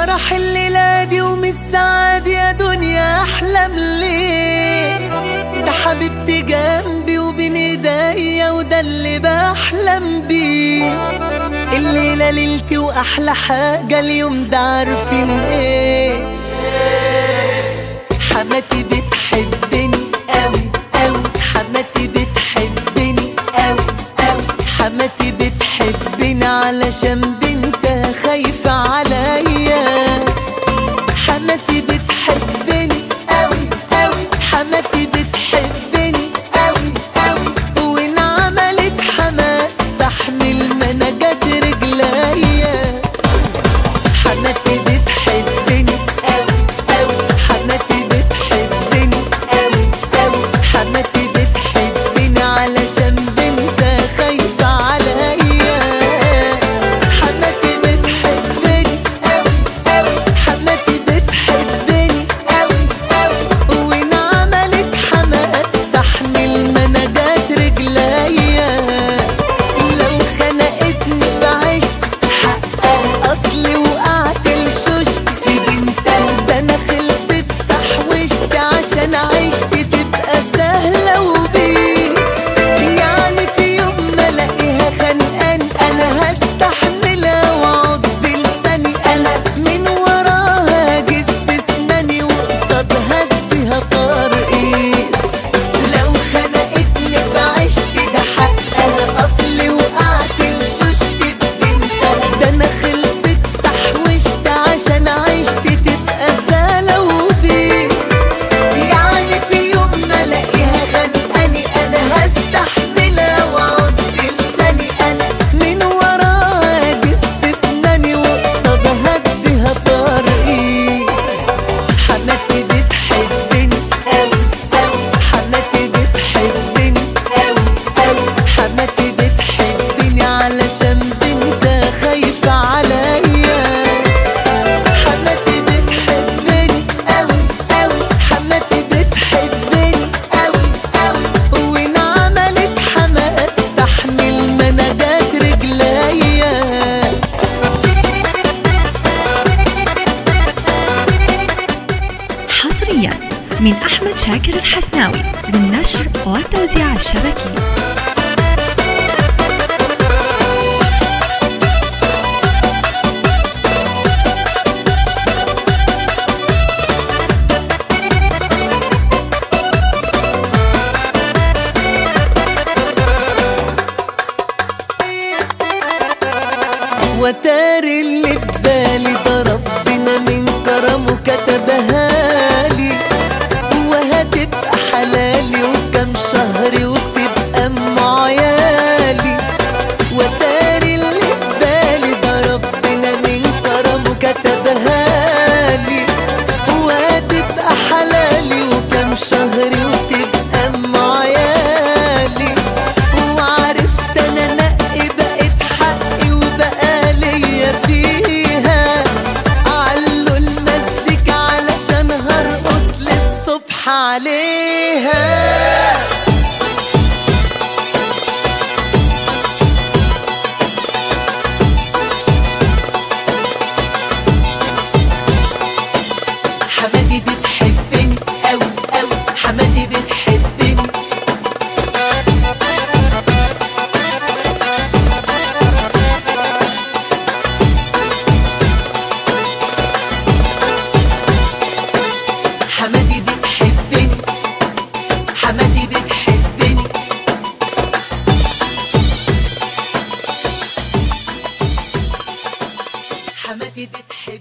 فرح الليلة دي ومش سعاد يا دنيا احلم ليه ده حبيبتي جنبي وبين ايديا وده اللي بحلم بيه الليلة ليلتي واحلى حاجة اليوم ده عارفين ايه حماتي بتحبني قوي قوي حماتي بتحبني قوي قوي حماتي بتحبني علشان بنتها خايفة عليا حماتي بتحبني قوي قوي حماتي بتحبني قوي قوي وان عملت حماس تحمل منجات رجليا حماتي بتحبني قوي قوي حماتي بتحبني قوي قوي حماتي بتحبني علشان بنتها خايفة عليا حماتي بتحبني قوي قوي حماتي بتحبني قوي قوي وان عملت حماس تحمل منجات رجليا لو خنقتني فعشت حقها اصلي وقعت لشوشت في بنتها ده انا خلصت تحوشت عشان عشت تبقى سهلة وبيس يعني في يوم ما الاقيها خانقان انا هستحملها واقعد بلساني انا من وراها اجس اسناني وقصادها اديها ترقيص لو خنقتني فعشت ده حقها اصلي وقعت لشوشت بنتها ده انا خلصت تحوشت عشان عشت تبقى سهلة وبيس يعني في يوم ما الاقيها خانقاني انا هستحملها واقعد بلساني انا من وراها اجس اسناني وقصادها اديها ترقيص حماتي بتحبني قوي قوي حماتي بتحبني قوي قوي حماتي بتحبني علشان بنتها خايفة عليا حماتي بتحبني قوي قوي حماتي بتحبني قوي قوي وان عملت حماس تحمل منجات رجليا حصريا من أحمد شاكر الحسناوي للنشر والتوزيع الشبكي وتاري اللي ببالي ده ربنا من كرمه كتبها لي وهتبقى حلالي وكم شهر وتبقى ام عيالي وتاري اللي ببالي ده ربنا من كرمه كتبها لي وهتبقى حلالي وكم شهر وتبقى ام عيالي وعرفت انا نقي بقت حقي وبقى ليا فيها علوا المزيك علشان هرقص للصبح عليها حمادي بتحبني قوي قوي حمادي بتحبني حمادي بتحبني حمادي بتحبني حمادي بتحبني